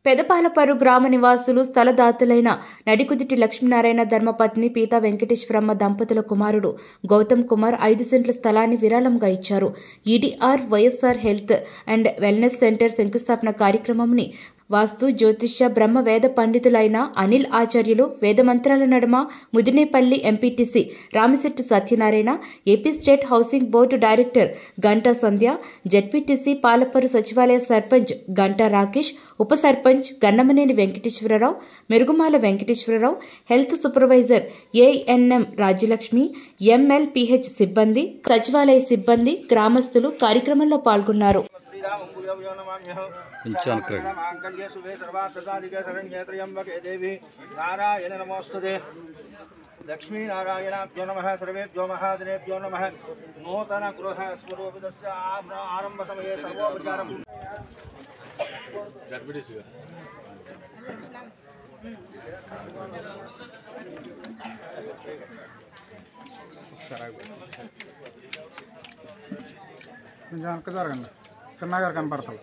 పెదపాలపరు గ్రామ నివాసులు స్థలదాతులైన నడికుదిటి లక్ష్మీనారాయణ ధర్మపత్ని పీతా వెంకటేశ్వరమ్మ దంపతుల కుమారుడు గౌతమ్ కుమార్ ఐదు సెంట్ల స్థలాన్ని విరాళంగా ఇచ్చారు ఈడీఆర్ YSR health and wellness centre శంకుస్థాపన కార్యక్రమంని వాస్తు జ్యోతిష్య బ్రహ్మ వేద పండితులైన అనిల్ ఆచార్యులు వేదమంత్రాల నడుమ Mudinepalli MPTC Ramisetti Satyanarayana AP state housing board director Ganta Sandhya ZPTC Palaparu సచివాలయ సర్పంచ్ గంటా రాకేష్ ఉప sarpanch Gannamaneni Venkateswara Rao Merugumala Venkateswara Rao health supervisor ANM Rajyalakshmi MLPH సిబ్బంది సచివాలయ సిబ్బంది గ్రామస్తులు కార్యక్రమంలో పాల్గొన్నారు కొంచెం అనుకరండి. మాంగళ్యే శుభే సర్వార్థసాధికే శరణ్యే త్రయంబకే దేవి నారాయణ నమోస్తుతే లక్ష్మీనారాయణాభ్యో నమ సర్వేభ్యో మహాదినేభ్యో నమ నూతన గృహ స్వరూపితస్య ఆభ- ఆరంభ సమయే సర్వోపచారం కొంచెం వెనక్కి జరగండి చిన్నగా కనపడతాం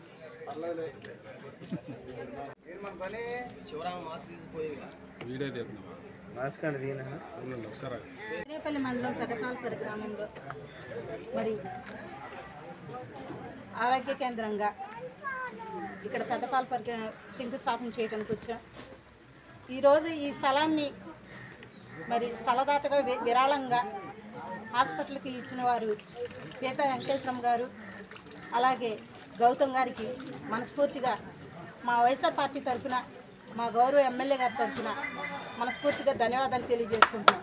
వీడియో తీస్తున్నావా ఉండండి, ఒకసారి ఆగు. రేపల్లి మండలం పెదపాలపరి గ్రామంలో మరి ఆరోగ్య కేంద్రంగా ఇక్కడ పెద్దపాలపరి శంకుస్థాపన చేయడానికి వచ్చాం ఈరోజు ఈ స్థలాన్ని మరి స్థలదాతగా వి- విరాళంగా హాస్పిటల్కి ఇచ్చిన వారు పీత వెంకటేశ్వరం గారు అలాగే గౌతమ్ గారికి మనస్ఫూర్తిగా మా వైఎస్ఆర్ పార్టీ తరఫున మా గౌరవ ఎమ్మెల్యే గారి తరఫున మనస్ఫూర్తిగా ధన్యవాదాలు తెలియజేసుకుంటున్నాం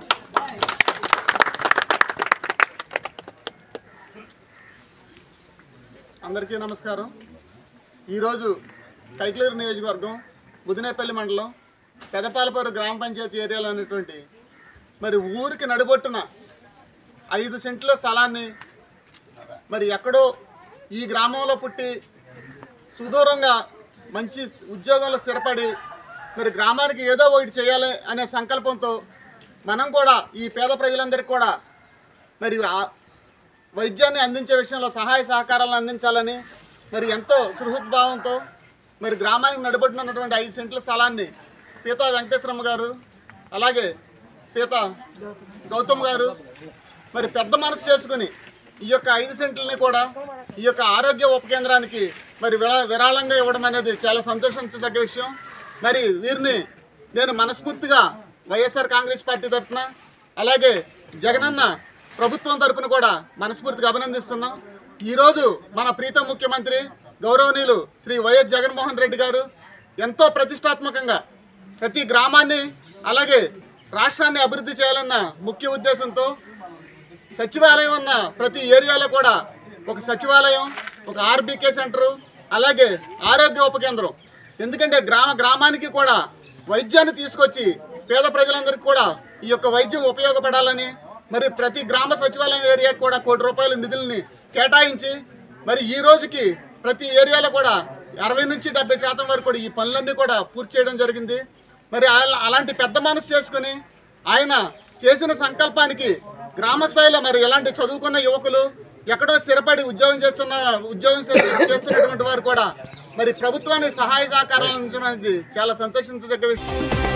అందరికీ నమస్కారం ఈరోజు కైక్లూరు నియోజకవర్గం ముదినేపల్లి మండలం పెదపాలపూరు గ్రామ పంచాయతీ ఏరియాలో ఉన్నటువంటి మరి ఊరికి నడిబొట్టున ఐదు సెంట్ల స్థలాన్ని మరి ఎక్కడో ఈ గ్రామంలో పుట్టి సుదూరంగా మంచి ఉద్యోగంలో స్థిరపడి మరి గ్రామానికి ఏదో ఒకటి చేయాలి అనే సంకల్పంతో మనం కూడా ఈ పేద ప్రజలందరికీ కూడా మరి ఆ- వైద్యాన్ని అందించే విషయంలో సహాయ సహకారాలను అందించాలని మరి ఎంతో సుహృద్భావంతో మరి గ్రామానికి నడిబొట్టున ఉన్నటువంటి ఐదు సెంట్ల స్థలాన్ని పీతా వెంకటేశ్వరమ్మ గారు అలాగే పీత గౌతమ్ గారు మరి పెద్ద మనసు చేసుకుని ఈ యొక్క ఐదు సెంట్లని కూడా ఈ యొక్క ఆరోగ్య ఉప కేంద్రానికి మరి విరా విరాళంగా ఇవ్వడం అనేది చాలా సంతోషించదగ్గ విషయం మరి వీరిని నేను మనస్ఫూర్తిగా వైఎస్ఆర్ కాంగ్రెస్ పార్టీ తరఫున అలాగే జగనన్న ప్రభుత్వం తరపున కూడా మనస్ఫూర్తిగా అభినందిస్తున్నాం ఈరోజు మన ప్రీతం ముఖ్యమంత్రి గౌరవనీయులు శ్రీ వైఎస్ జగన్మోహన్ రెడ్డి గారు ఎంతో ప్రతిష్టాత్మకంగా ప్రతి గ్రామాన్ని అలాగే రాష్ట్రాన్ని అభివృద్ధి చేయాలన్న ముఖ్య ఉద్దేశంతో సచివాలయం ఉన్న ప్రతి ఏరియాలో కూడా ఒక సచివాలయం ఒక ఆర్బీకే సెంటరు అలాగే ఆరోగ్య ఉప కేంద్రం ఎందుకంటే గ్రామ గ్రామానికి కూడా వైద్యాన్ని తీసుకొచ్చి పేద ప్రజలందరికీ కూడా ఈ యొక్క వైద్యం ఉపయోగపడాలని మరి ప్రతి గ్రామ సచివాలయం ఏరియాకి కూడా కోటి రూపాయల నిధుల్ని కేటాయించి మరి ఈ రోజుకి ప్రతి ఏరియాలో కూడా అరవై నుంచి డెబ్బై శాతం వరకు కూడా ఈ పనులన్నీ కూడా పూర్తి చేయడం జరిగింది మరి అలా- అలాంటి పెద్ద మనసు చేసుకుని ఆయన చేసిన సంకల్పానికి గ్రామ స్థాయిలో మరి ఎలాంటి చదువుకున్న యువకులు ఎక్కడో స్థిరపడి ఉద్యోగం చేస్తున్న ఉద్యోగం చే- చేస్తున్నటువంటి వారు కూడా మరి ప్రభుత్వాన్ని సహాయ సహకారాలు అందించడానికి చాలా సంతోషించదగ్గ విషయం